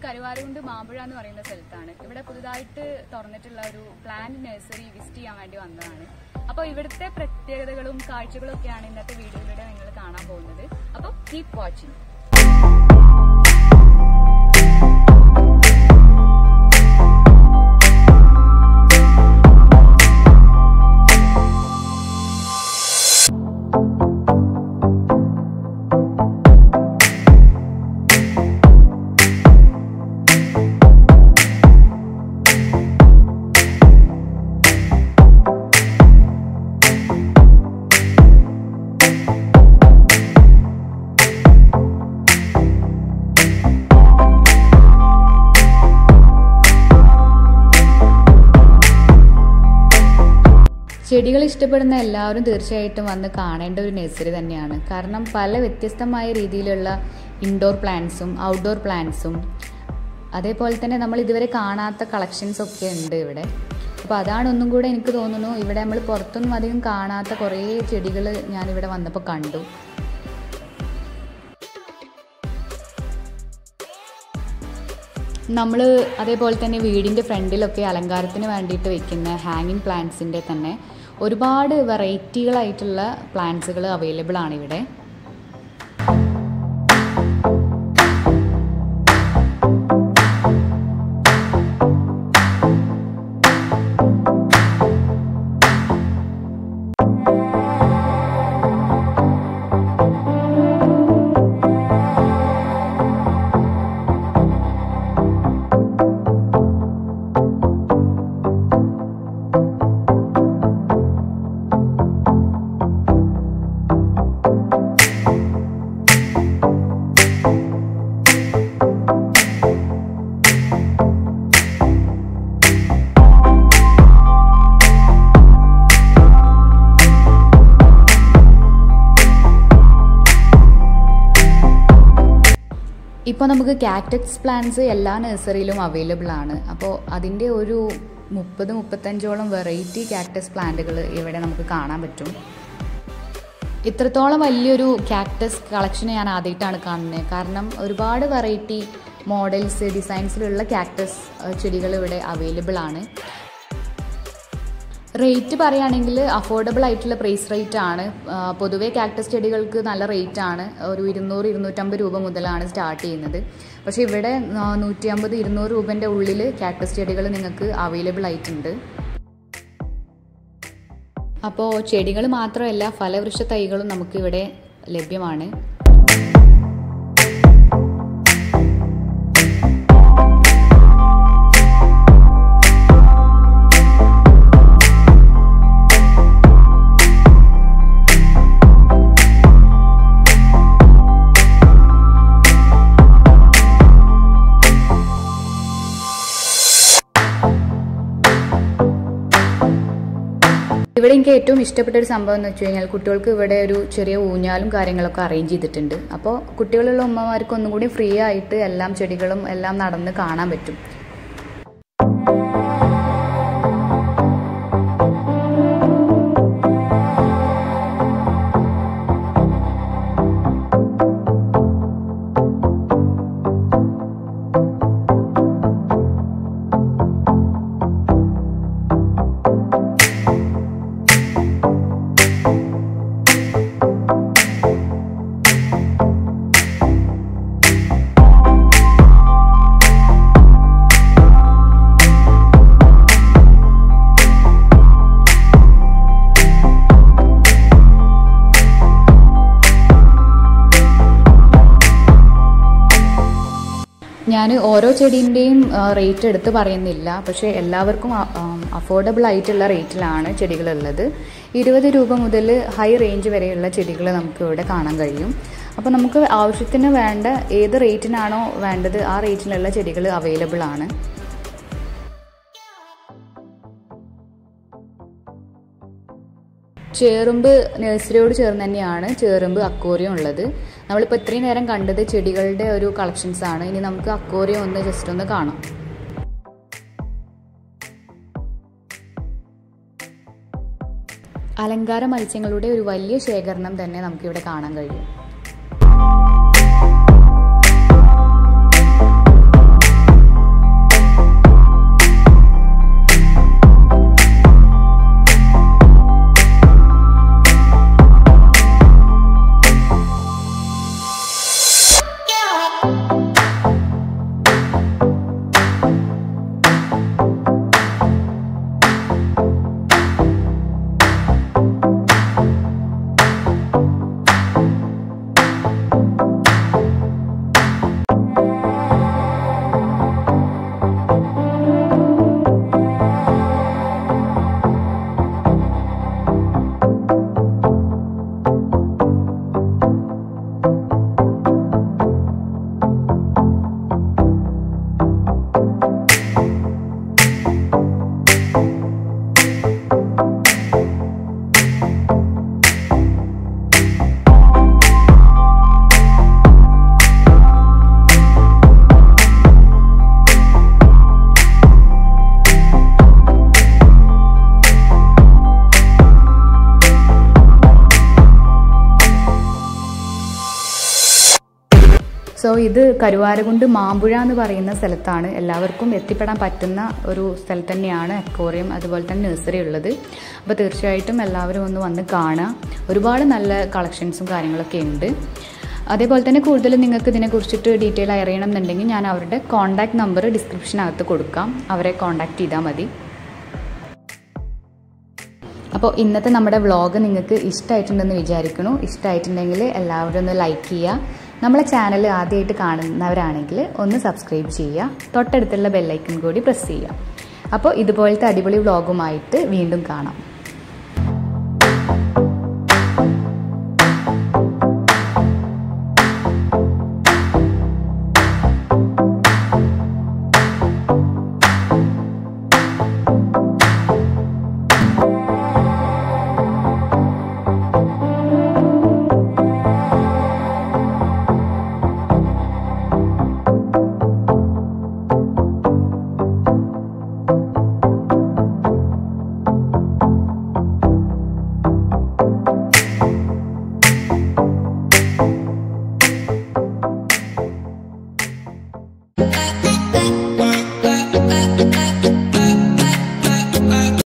കരുവാരുകുണ്ട് മാമ്പുഴ എന്ന് പറയുന്ന സ്ഥലത്താണ് ഇവിടെ പുതുതായിട്ട് തുറന്നിട്ടുള്ള ഒരു പ്ലാന്റ് നഴ്സറി വിസിറ്റ് ചെയ്യാൻ വേണ്ടി വന്നതാണ് അപ്പോൾ ഇവിടുത്തെ പ്രത്യേകതകളും കാഴ്ചകളും ഒക്കെയാണ് ഇന്നത്തെ വീഡിയോയിലൂടെ നിങ്ങൾ കാണാൻ പോകുന്നത് അപ്പോൾ കീപ് വാച്ചിങ് ചെടികൾ ഇഷ്ടപ്പെടുന്ന എല്ലാവരും തീർച്ചയായിട്ടും വന്ന് കാണേണ്ട ഒരു നഴ്സറി തന്നെയാണ് കാരണം പല വ്യത്യസ്തമായ രീതിയിലുള്ള ഇൻഡോർ പ്ലാന്റ്സും ഔട്ട്ഡോർ പ്ലാന്റ്സും അതേപോലെ തന്നെ നമ്മൾ ഇതുവരെ കാണാത്ത കളക്ഷൻസ് ഒക്കെ ഉണ്ട് ഇവിടെ അപ്പോൾ അതാണ് ഒന്നും കൂടെ എനിക്ക് തോന്നുന്നു ഇവിടെ നമ്മൾ പുറത്തൊന്നും അധികം കാണാത്ത കുറേ ചെടികൾ ഞാനിവിടെ വന്നപ്പോൾ കണ്ടു നമ്മൾ അതേപോലെ തന്നെ വീടിൻ്റെ ഫ്രണ്ടിലൊക്കെ അലങ്കാരത്തിന് വേണ്ടിയിട്ട് വെക്കുന്ന ഹാങ്ങിങ് പ്ലാന്റ്സിൻ്റെ തന്നെ ഒരുപാട് വെറൈറ്റികളായിട്ടുള്ള പ്ലാന്റ്സുകൾ അവൈലബിൾ ആണ് ഇവിടെ ഇപ്പോൾ നമുക്ക് കാക്ടക്സ് പ്ലാന്റ്സ് എല്ലാ നഴ്സറിയിലും അവൈലബിൾ ആണ് അപ്പോൾ അതിൻ്റെ ഒരു മുപ്പത് മുപ്പത്തഞ്ചോളം വെറൈറ്റി കാക്ടസ് പ്ലാന്റുകൾ ഇവിടെ നമുക്ക് കാണാൻ പറ്റും ഇത്രത്തോളം വലിയൊരു കാക്ടസ് കളക്ഷൻ ഞാൻ ആദ്യമായിട്ടാണ് കാണുന്നത് കാരണം ഒരുപാട് വെറൈറ്റി മോഡൽസ് ഡിസൈൻസിലുള്ള കാക്ടസ് ചെടികൾ ഇവിടെ അവൈലബിൾ ആണ് റേറ്റ് പറയുകയാണെങ്കിൽ അഫോർഡബിൾ ആയിട്ടുള്ള പ്രൈസ് റേറ്റ് ആണ് ആ, പൊതുവേ കാക്ടസ് ചെടികൾക്ക് നല്ല റേറ്റ് ആണ് ഒരു ഇരുന്നൂറ് ഇരുന്നൂറ്റമ്പത് രൂപ മുതലാണ് സ്റ്റാർട്ട് ചെയ്യുന്നത് പക്ഷേ ഇവിടെ നൂറ്റി അമ്പത് ഇരുന്നൂറ് രൂപൻ്റെ ഉള്ളിൽ കാക്ടസ് ചെടികൾ നിങ്ങൾക്ക് അവൈലബിൾ ആയിട്ടുണ്ട് അപ്പോൾ ചെടികൾ മാത്രമല്ല ഫലവൃക്ഷ തൈകളും നമുക്കിവിടെ ലഭ്യമാണ് ഇവിടെ എനിക്ക് ഏറ്റവും ഇഷ്ടപ്പെട്ട ഒരു സംഭവം എന്ന് വെച്ച് കഴിഞ്ഞാൽ കുട്ടികൾക്ക് ഇവിടെ ഒരു ചെറിയ ഊഞ്ഞാലും കാര്യങ്ങളൊക്കെ അറേഞ്ച് ചെയ്തിട്ടുണ്ട് അപ്പോൾ കുട്ടികളുള്ള ഉമ്മമാർക്ക് ഒന്നും കൂടി ഫ്രീ ആയിട്ട് എല്ലാം ചെടികളും എല്ലാം നടന്ന് കാണാൻ പറ്റും ഞാൻ ഓരോ ചെടീൻ്റെയും റേറ്റ് എടുത്ത് പറയുന്നില്ല പക്ഷേ എല്ലാവർക്കും അഫോർഡബിൾ ആയിട്ടുള്ള റേറ്റിലാണ് ചെടികളുള്ളത് ഇരുപത് രൂപ മുതൽ ഹൈ റേഞ്ച് വരെയുള്ള ചെടികൾ നമുക്ക് ഇവിടെ കാണാൻ കഴിയും അപ്പോൾ നമുക്ക് ആവശ്യത്തിന് വേണ്ട ഏത് റേറ്റിനാണോ വേണ്ടത് ആ റേറ്റിലുള്ള ചെടികൾ അവൈലബിൾ ആണ് ചേറുമ്പ് നഴ്സറിയോട് ചേർന്ന് തന്നെയാണ് ചേറുമ്പ് അക്വേറിയം ഉള്ളത് നമ്മളിപ്പോൾ ഇത്രയും നേരം കണ്ടത് ചെടികളുടെ ഒരു കളക്ഷൻസ് ആണ് ഇനി നമുക്ക് അക്വേറിയം ഒന്ന് ജസ്റ്റ് ഒന്ന് കാണാം അലങ്കാര മത്സ്യങ്ങളുടെ ഒരു വലിയ ശേഖരണം തന്നെ നമുക്കിവിടെ കാണാൻ കഴിയും സോ ഇത് കരുവാരകുണ്ട് മാമ്പുഴ എന്ന് പറയുന്ന സ്ഥലത്താണ് എല്ലാവർക്കും എത്തിപ്പെടാൻ പറ്റുന്ന ഒരു സ്ഥലത്ത് തന്നെയാണ് അക്വോറിയം അതുപോലെ തന്നെ നഴ്സറി ഉള്ളത് അപ്പോൾ തീർച്ചയായിട്ടും എല്ലാവരും ഒന്ന് വന്ന് കാണുക ഒരുപാട് നല്ല കളക്ഷൻസും കാര്യങ്ങളൊക്കെ ഉണ്ട് അതേപോലെ തന്നെ കൂടുതൽ നിങ്ങൾക്ക് ഇതിനെക്കുറിച്ചിട്ട് ഡീറ്റെയിൽ അറിയണം എന്നുണ്ടെങ്കിൽ ഞാൻ അവരുടെ കോൺടാക്ട് നമ്പർ ഡിസ്ക്രിപ്ഷനകത്ത് കൊടുക്കാം അവരെ കോൺടാക്ട് ചെയ്താൽ മതി അപ്പോൾ ഇന്നത്തെ നമ്മുടെ വ്ളോഗ് നിങ്ങൾക്ക് ഇഷ്ടമായിട്ടുണ്ടെന്ന് വിചാരിക്കുന്നു ഇഷ്ടമായിട്ടുണ്ടെങ്കിൽ എല്ലാവരും ഒന്ന് ലൈക്ക് ചെയ്യുക നമ്മളെ ചാനൽ ആദ്യമായിട്ട് കാണുന്നവരാണെങ്കിൽ ഒന്ന് സബ്സ്ക്രൈബ് ചെയ്യുക തൊട്ടടുത്തുള്ള ബെല്ലൈക്കൺ കൂടി പ്രസ് ചെയ്യുക അപ്പോൾ ഇതുപോലത്തെ അടിപൊളി വ്ളോഗുമായിട്ട് വീണ്ടും കാണാം